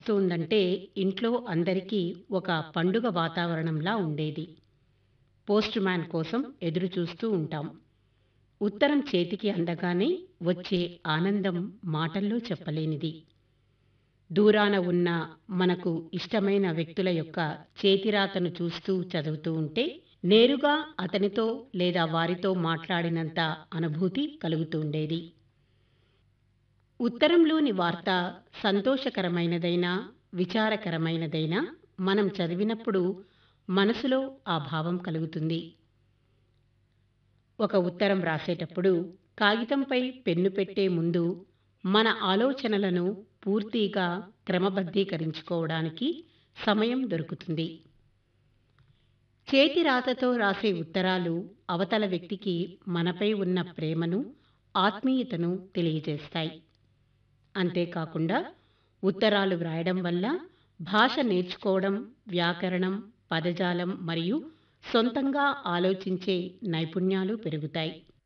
వస్తుందంటే ఇంట్లో అందరికీ ఒక పండుగ వాతావరణంలా ఉండేది. పోస్ట్ మ్యాన్ కోసం ఎదురు చూస్తూ ఉంటాం. ఉత్తరం చేతికి అందగానే వచ్చే ఆనందం మాటల్లో చెప్పలేనిది. దూరాన ఉన్న మనకు ఇష్టమైన వ్యక్తుల యొక్క చేతిరాతను చూస్తూ చదువుతూ ఉంటే నేరుగా అతనితో లేదా వారితో మాట్లాడినంత అనుభూతి కలుగుతుండేది. ఉత్తరంలోని వార్త సంతోషకరమైనదైనా, విచారకరమైనదైనా మనం చదివినప్పుడు మనసులో ఆ భావం కలుగుతుంది. ఒక ఉత్తరం రాసేటప్పుడు కాగితంపై పెన్ను పెట్టే ముందు మన ఆలోచనలను పూర్తిగా క్రమబద్ధీకరించుకోవడానికి సమయం దొరుకుతుంది. చేతి రాతతో రాసే ఉత్తరాలు అవతల వ్యక్తికి మనపై ఉన్న ప్రేమను, ఆత్మీయతను తెలియజేస్తాయి. అంతేకాకుండా ఉత్తరాలు వ్రాయడం వల్ల భాష నేర్చుకోవడం, వ్యాకరణం, పదజాలం మరియు సొంతంగా ఆలోచించే నైపుణ్యాలు పెరుగుతాయి.